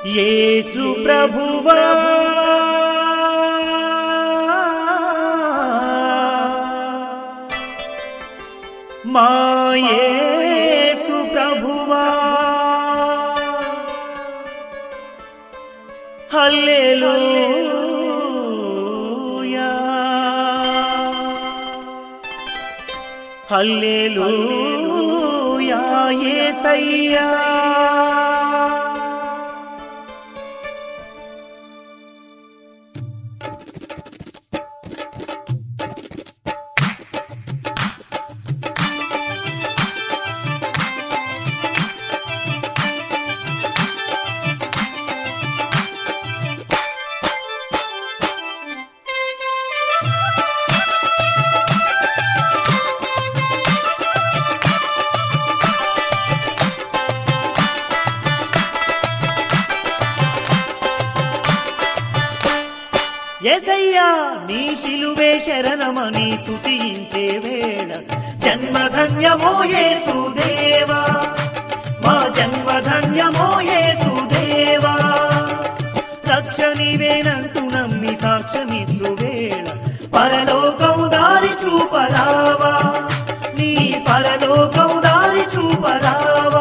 యేసు ప్రభువా మా యేసు ప్రభువా హల్లెలూయా హల్లెలూయా యేసయ్యా ఎసయ్యా నీ శిలువే శరణమని స్తుతించే వేళ జన్మధన్యమో యేసుదేవా మా జన్మధన్యమో యేసుదేవా రక్షణివేనంటూ నమ్మి సాక్ష్యమిచ్చు వేళ పరలోకం దారి చూపరావా నీ పరలోకం దారి చూపరావా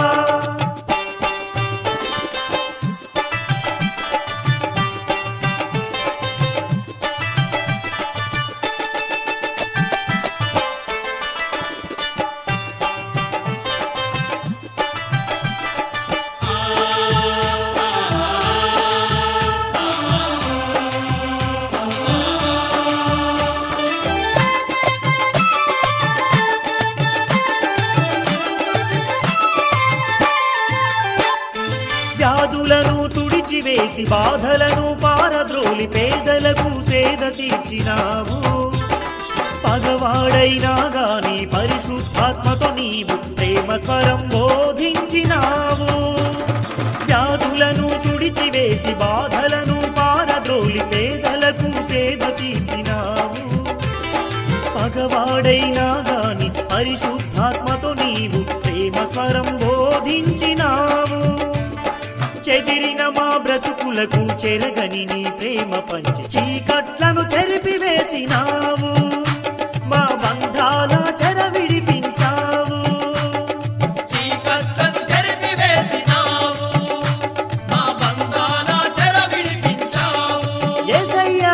వ్యాధులను తుడిచివేసి బాధలను పారద్రోలి పేదలకు సేద తీర్చినావు పగవాడైనా గాని పరిశుద్ధాత్మతో నీవు ప్రేమ స్వరం బోధించినావు వ్యాధులను తుడిచివేసి బాధలను పారద్రోలి పేదలకు సేద తీర్చినావు పగవాడైనా గాని పరిశుద్ధాత్మతో నీవు ప్రేమ స్వరం బోధించినావు చెదిరిన మా బ్రతుకులకు చెరగని నీ ప్రేమ పంచి చీకట్లను చెరిపివేసినావు మా బంధాల చెర విడిపించావు చీకట్లను చెరిపివేసినావు మా బంధాల చెర విడిపించావు యేసయ్యా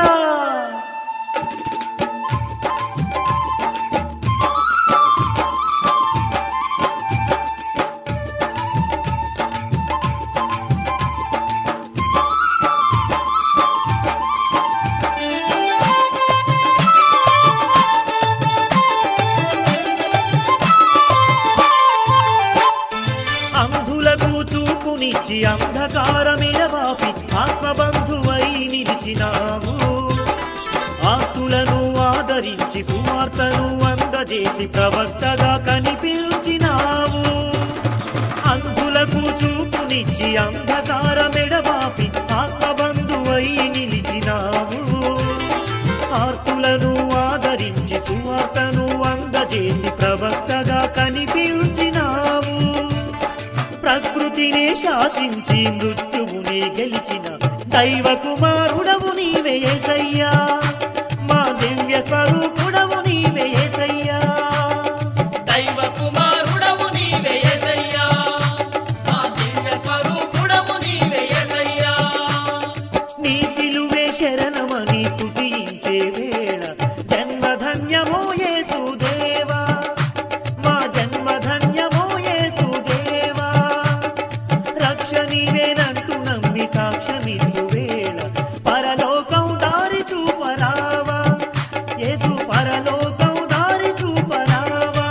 అంధులకు చూపునిచ్చి అంధకారమిలవాపి ఆత్మబంధువై నిలిచినావు ఆతులను ఆదరించి సువార్తను అందజేసి ప్రవక్తగా కనిపించినావు అంధులకు చూపునిచ్చి అంధకారమిడవాపి ఆత్మబంధువై నిలిచినావు ఆర్తులను ఆదరించి సువార్తను అందజేసి ప్రవక్తగా కనిపించినావు ప్రకృతిని శాసించి మృత్యువుని గెలిచిన దైవ కుమారుడవు నీవే యేసయ్యా మా దివ్య స్వరూపుడవు నీవే యేసయ్యా దైవ కుమారుడవు నీవే యేసయ్యా మా దివ్య స్వరూపుడవు నీవే యేసయ్యా నీ సిలువే శరణమని స్తుతించే వేళ జన్మధన్యమో యేసుదేవా మా జన్మధన్యమో యేసుదేవా రక్షణివేనంటూ నమ్మి సాక్ష్యమిచ్చు వేళ పరలోకం దారి చూపరావా యేసు పరలోకం దారి చూపరావా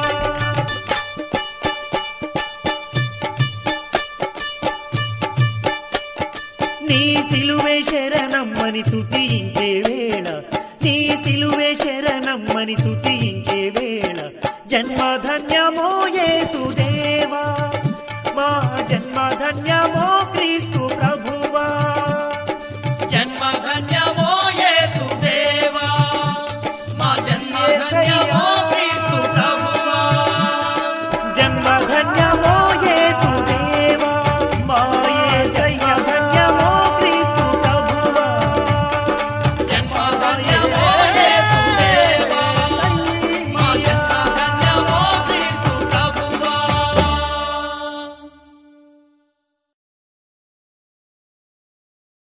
నీ సిలువే శరణమ్మని స్తుతించే వేళ నీ సిలువే శరణమ్మని స్తుతించే వేళ జన్మధన్యమో